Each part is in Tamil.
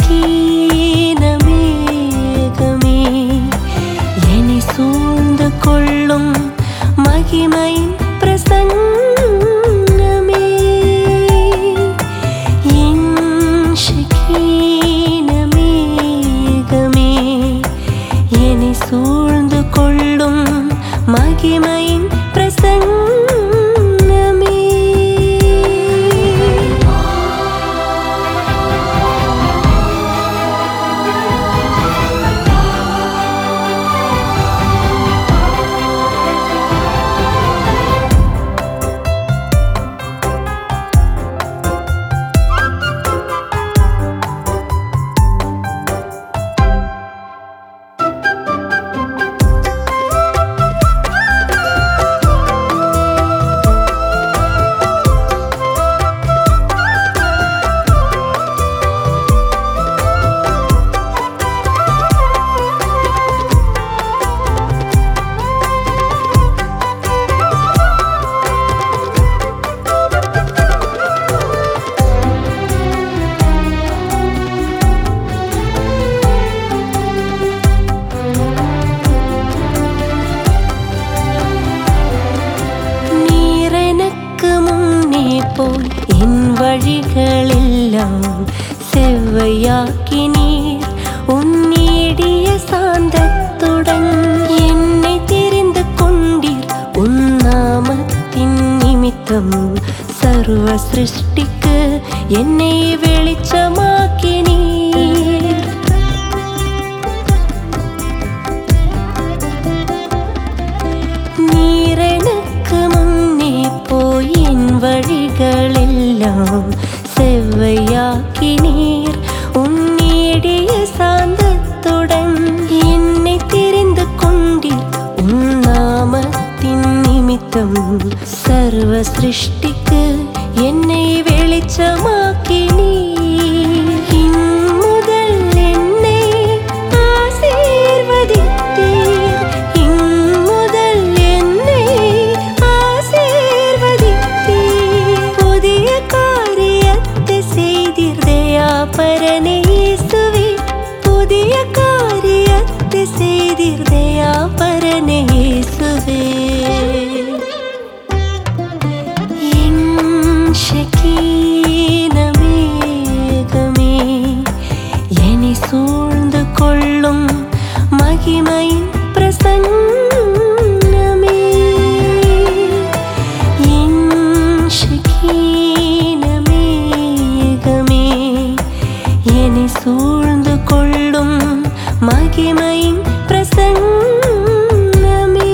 ஷகீனமேகமே என்னை சூழ்ந்து கொள்ளும் மகிமையின் பிரசன்னமே என் ஷகீனமேகமே என்னை சூழ்ந்து கொள்ளும் மகிமையின் பிரசன்னமே நீர் எனக்கு முன்னே போய் என் வழிகளெல்லாம் செவ்வையாக்கி நீர் உன்னீடிய சாந்தத்துடன் என்னை தெரிந்து கொண்டீர் உன் நாமத்தின் நிமித்தம் சர்வ சிருஷ்டிக்கு என்னை வெளிச்சமாக்கி நீர் நீர் எனக்கு முன்னே போய் என் வழிகளெல்லாம் செவ்வையாக்கி நீர் உன்னீடிய சாந்தத்துடன் என்னை தெரிந்து கொண்டீர் உன் நாமத்தின் நிமித்தம் சர்வ சிருஷ்டிக்கு என்னை வெளிச்சமாக்கி நீர் இம்முதல் என்னை ஆசீர்வதித்தீர் இம்முதல் என்னை ஆசீர்வதித்தீர் புதிய காரியத்தை செய்தீர் தயாபரனே இயேசுவே புதிய காரியத்தை செய்தீர் தயாபரனே இயேசுவே என் ஷகீனமேகமே என்னை சூழ்ந்து கொள்ளும் மகிமையின் பிரசன்னமே என் ஷகீனமேகமே என்னை சூழ்ந்து கொள்ளும் மகிமையின் பிரசன்னமே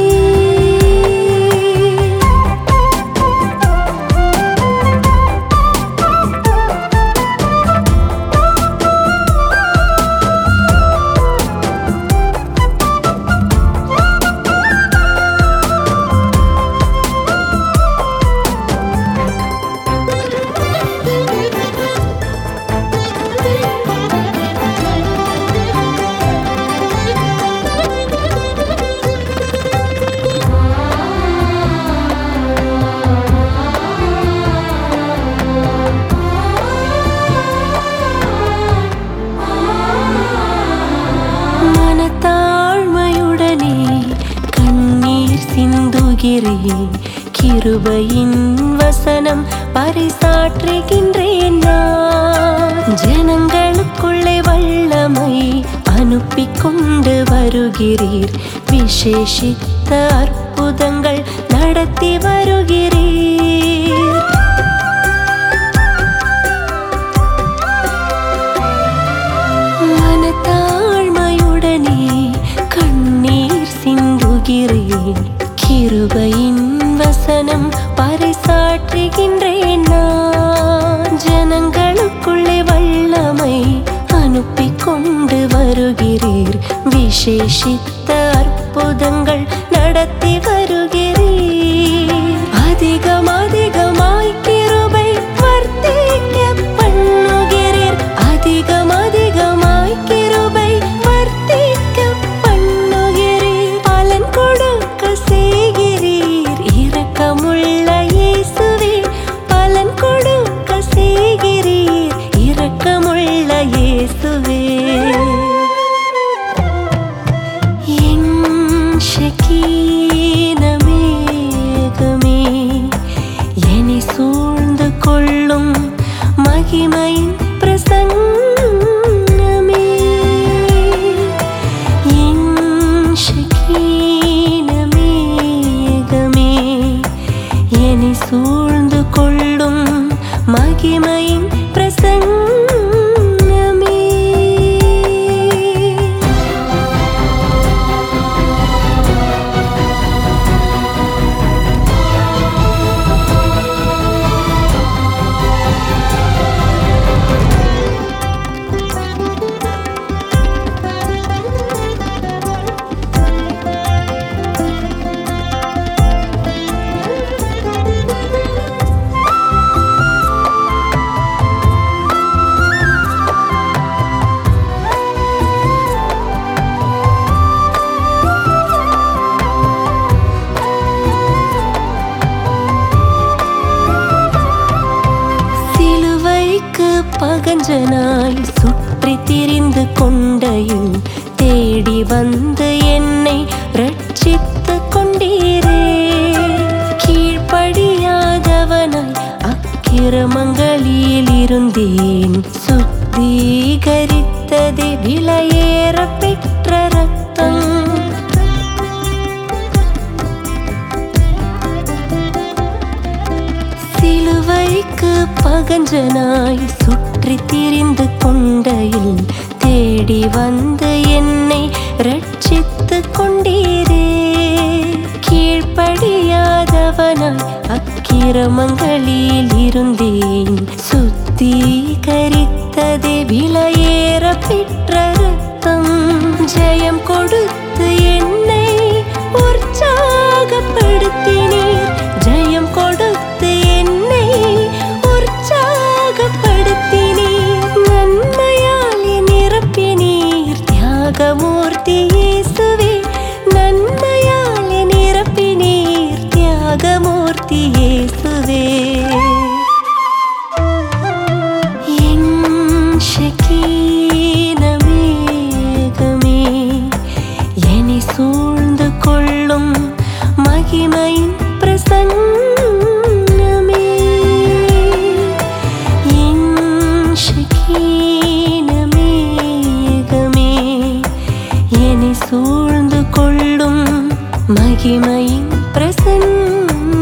மனத்தாழ்மையுடனே கண்ணீர் சிந்துகிறேன் கிருபையின் வசனம் பரிசாற்றுகின்றேன் நான் ஜனங்களுக்குள்ளே வல்லமை அனுப்பி கொண்டு வருகிறீர் விசேஷித்த அற்புதங்கள் நடத்தி வருகிறீர் மனத்தாழ்மையுடனே கண்ணீர் சிந்துகிறேன் கிருபையின் வசனம் பறைசாற்றுகின்றேன் நான் ஜனங்களுக்குள்ளே வல்லமை அனுப்பி கொண்டு வருகிறீர் விசேஷித்த அற்புதங்கள் நடத்தி வருகிறீர் அதிகம் அதிகமாய் கிருபை வர்த்திக்க பண்ணுகிறீர் அதிகம் அதிகமாய் கிருபை வர்த்திக்க பண்ணுகிறீர் பலன் கொடுக்க செய்கிறீர் இரக்கமுள்ள இயேசுவே பலன் கொடுக்க செய்கிறீர் இரக்கமுள்ள இயேசுவே பகஞ்சனாய் சுற்றி திரிந்து கொண்டையில் தேடி வந்து என்னை ரட்சித்து கொண்டீரே கீழ்ப்படியாதவனாய் அக்கிரமங்களில் இருந்தேன் சுத்திகரித்ததே விலையேற பெற்ற ரத்தம் சிலுவைக்கு பகஞ்சனாய் சுற்றி திரிந்து கொண்டையில் தேடி வந்து என்னை ரட்சித்து கொண்டீரே கீழ்ப்படியாதவனாய் அக்கிரமங்களில் இருந்தேன் சுத்திகரித்ததே விலையேற பெற்ற ரத்தம் ஜெயம் கொடுத்து என்னை உற்சாகப்படுத்தினீர் ஜெயம் கொடுத்து என்னை உற்சாகப்படுத்தினீர் நன்மையாலே நிரப்பினீர் தியாகமூர்த்தி இயேசுவே நன்மையாலே நிரப்பினீர் தியாகமூர்த்தி இயேசுவே என் ஷகீனமேகமே என்னை சூழ்ந்து கொள்ளும் மகிமையின் பிரசன்னமே என் ஷகீனமேகமே என்னை சூழ்ந்து கொள்ளும் மகிமையின் பிரசன்னமே